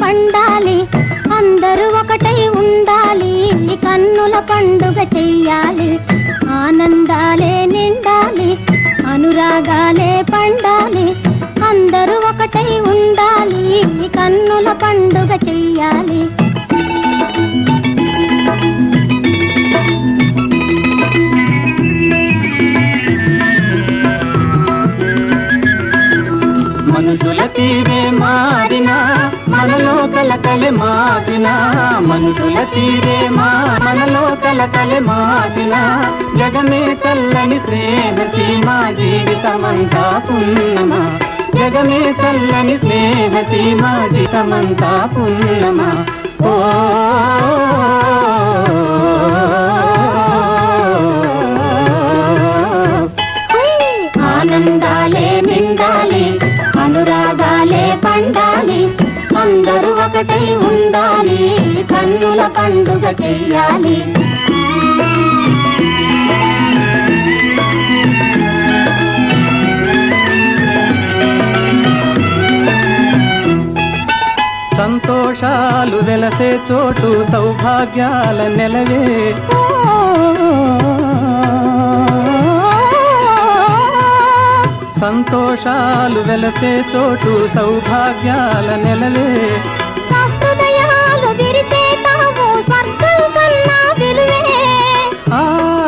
పండాలి అందరూ ఒకటై ఉండాలి కన్నుల పండుగ చెయ్యాలి ఆనందాలే నిండాలి అనురాగాలే పండాలి అందరూ ఒకటై ఉండాలి కన్నుల పండుగ చెయ్యాలి మనుషుల తీరే మారినా మనలో కలకలే మారినా మనుషుల తీరే మా మనలో కలకలే మారినా జగమే చల్లని స్నేహ సీమా జీవితమంతా పున్నమా జగమే చల్లని స్నేహ సీమా జీవితమంతా పున్నమా ఓ ఆనందాలే నిండాలి అనురాగాలే పండాలి అందరూ ఒకటై ఉండాలి కన్నుల పండుగ చెయ్యాలి సంతోషాలు వెలసే చోటు సౌభాగ్యాల నెలవే సంతోషాలు వెలసే చోటు సౌభాగ్యాల నెలవే సహృదయాలు విరిసే తాము స్వర్గం కన్నా విలువే ఆ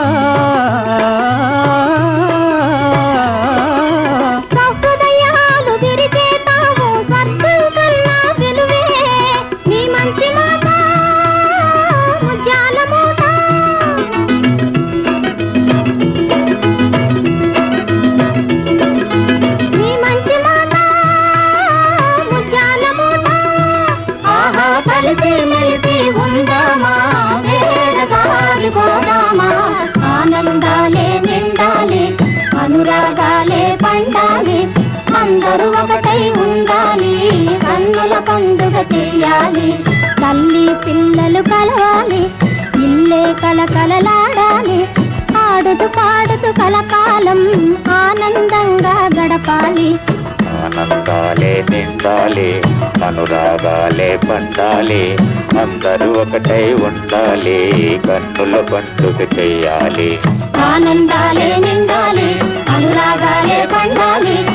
సహృదయాలు విరిసే తాము స్వర్గం కన్నా విలువే మీ మంచి మాట ముత్యాల మూట మీ మంచి మాట ముత్యాల మూట ఆహా కలిసి మెలిసి ఉందామా వేద సాగిపోదామా ఆనందాలే నిండాలి అనురాగాలే పండాలి అందరూ ఒకటై ఉండాలి కన్నుల పండుగ చెయ్యాలి తల్లి పిల్లలు కలవాలి ఇల్లే కలకలలాడాలి ఆడుతూ పాడుతూ కలకాలం ఆనందంగా గడపాలి ఆనందాలే నిండాలి అనురాగాలే పండాలి అందరూ ఒకటై ఉండాలి కన్నుల పండుగ చెయ్యాలి ఆనందాలే నిండాలి అనురాగాలే పండాలి